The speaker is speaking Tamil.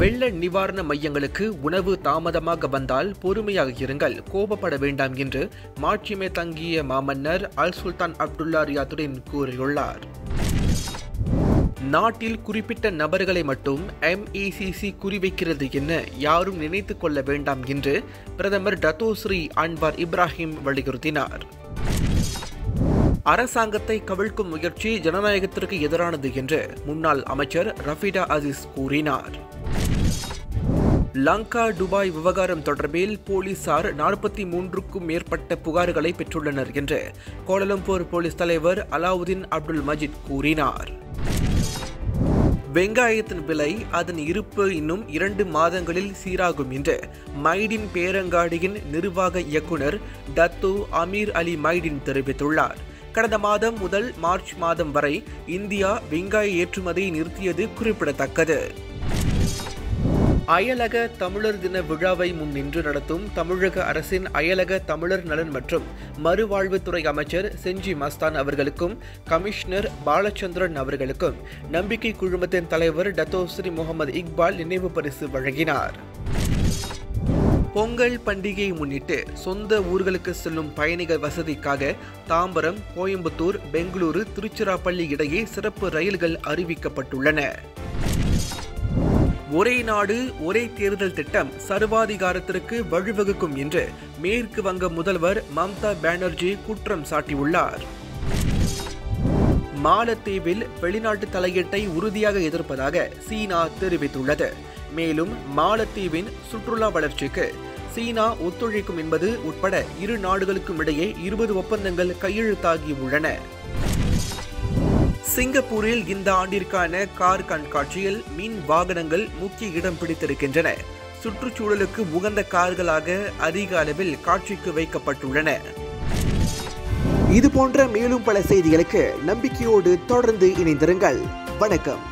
வெள்ள நிவாரண மையங்களுக்கு உணவு தாமதமாக வந்தால் பொறுமையாக இருங்கள் கோபப்பட வேண்டாம் என்று மாட்சிமை தங்கிய மாமன்னர் அல் சுல்தான் அப்துல்லா ரியாத்துடன் கூறியுள்ளார் நாட்டில் குறிப்பிட்ட நபர்களை மட்டும் எம்இசிசி குறிவைக்கிறது என யாரும் நினைத்துக் கொள்ள வேண்டாம் என்று பிரதமர் டத்தோஸ்ரீ அன்வார் இப்ராஹிம் வலியுறுத்தினார் அரசாங்கத்தை கவிழ்க்கும் முயற்சி ஜனநாயகத்திற்கு எதிரானது என்று முன்னாள் அமைச்சர் ரஃபிடா அசிஸ் கூறினார் லங்கா துபாய் விவகாரம் தொடர்பில் போலீசார் நாற்பத்தி மூன்றுக்கும் மேற்பட்ட புகார்களை பெற்றுள்ளனர் என்று கோலலம்பூர் போலீஸ் தலைவர் அலாவுதீன் அப்துல் மஜித் கூறினார் வெங்காயத்தின் விலை அதன் இருப்பு இன்னும் இரண்டு மாதங்களில் சீராகும் என்று மைடின் பேரங்காடியின் நிர்வாக இயக்குனர் டத்து அமீர் அலி மைடின் தெரிவித்துள்ளார் கடந்த மாதம் முதல் மார்ச் மாதம் வரை இந்தியா வெங்காய ஏற்றுமதியை நிறுத்தியது குறிப்பிடத்தக்கது அயலக தமிழர் தின விழாவை முன்னின்று நடத்தும் தமிழக அரசின் அயலக தமிழர் நலன் மற்றும் மறுவாழ்வுத்துறை அமைச்சர் செஞ்சி மஸ்தான் அவர்களுக்கும் கமிஷனர் பாலச்சந்திரன் அவர்களுக்கும் நம்பிக்கை குழுமத்தின் தலைவர் டத்தோஸ்ரீ முகமது இக்பால் நினைவு பரிசு வழங்கினார் பொங்கல் பண்டிகையை முன்னிட்டு சொந்த ஊர்களுக்கு செல்லும் பயணிகள் வசதிக்காக தாம்பரம் கோயம்புத்தூர் பெங்களூரு திருச்சிராப்பள்ளி இடையே சிறப்பு ரயில்கள் அறிவிக்கப்பட்டுள்ளன ஒரே நாடு ஒரே தேர்தல் திட்டம் சர்வாதிகாரத்திற்கு வழிவகுக்கும் என்று மேற்கு வங்க முதல்வர் மம்தா பானர்ஜி குற்றம் சாட்டியுள்ளார் மாலத்தீவில் வெளிநாட்டு தலையீட்டை உறுதியாக எதிர்ப்பதாக சீனா தெரிவித்துள்ளது மேலும் மாலத்தீவின் சுற்றுலா வளர்ச்சிக்கு சீனா ஒத்துழைக்கும் என்பது உட்பட இரு நாடுகளுக்கும் இடையே இருபது ஒப்பந்தங்கள் கையெழுத்தாகியுள்ளன சிங்கப்பூரில் இந்த ஆண்டிற்கான கார் கண்காட்சியில் மின் வாகனங்கள் முக்கிய இடம் பிடித்திருக்கின்றன சுற்றுச்சூழலுக்கு உகந்த கார்களாக அதிக அளவில் காட்சிக்கு வைக்கப்பட்டுள்ளன இது போன்ற மேலும் பல செய்திகளுக்கு நம்பிக்கையோடு தொடர்ந்து இணைந்திருங்கள் வணக்கம்